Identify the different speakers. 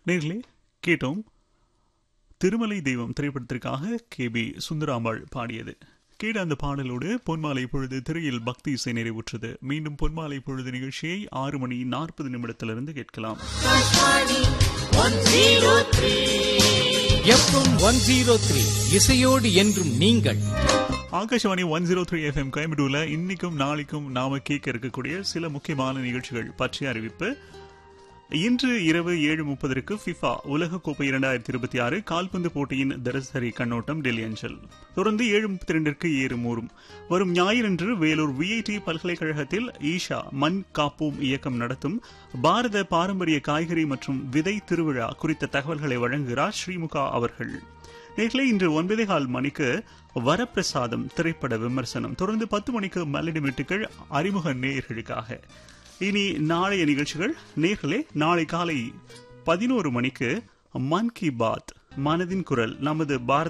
Speaker 1: நேர்களே கேட்டோம் திருமலை தெய்வம் திரைப்படத்திற்காக கே பி சுந்தராம்பாள் பாடியது கேட்ட அந்த பாடலோடு பொன்மாலை பொழுது திரையில் பக்தி இசை நிறைவுற்றது மீண்டும் பொன்மாலை பொழுது நிகழ்ச்சியை ஆறு மணி நாற்பது நிமிடத்திலிருந்து கேட்கலாம்
Speaker 2: எஃப்எம் ஒன் ஜீரோ த்ரீ இசையோடு என்றும் நீங்கள்
Speaker 1: Akashvani one zero three FM கோயம்புத்தூர்ல இன்னைக்கும் நாளைக்கும் நாம கேட்க இருக்கக்கூடிய சில முக்கியமான நிகழ்ச்சிகள் பற்றிய அறிவிப்பு இன்று இரவு ஏழு முப்பதற்கு ஃபிஃபா உலகக்கோப்பை இரண்டாயிரத்தி இருபத்தி ஆறு கால்பந்து போட்டியின் தினசரி கண்ணோட்டம் டெல்லி அஞ்சல் தொடர்ந்து ஏழு முப்பத்தி ரெண்டிற்கு ஏறு மூறும் வரும் ஞாயிறன்று வேலூர் விஐடி பல்கலைக்கழகத்தில் ஈஷா மண் காப்போம் இயக்கம் நடத்தும் பாரத பாரம்பரிய காய்கறி மற்றும் விதை திருவிழா குறித்த தகவல்களை வழங்குகிறார் ஸ்ரீமுகா அவர்கள் நேர்களே இன்று ஒன்பதே கால் மணிக்கு வரப்பிரசாதம் திரைப்பட விமர்சனம் தொடர்ந்து பத்து மணிக்கு மெலடி மெட்டுக்கள் அறிமுக நேயர்களுக்காக இனி நாளைய நிகழ்ச்சிகள் நேர்களே நாளை காலை பதினோரு மணிக்கு மன் கி பாத் மனதின் குரல் நமது பாரத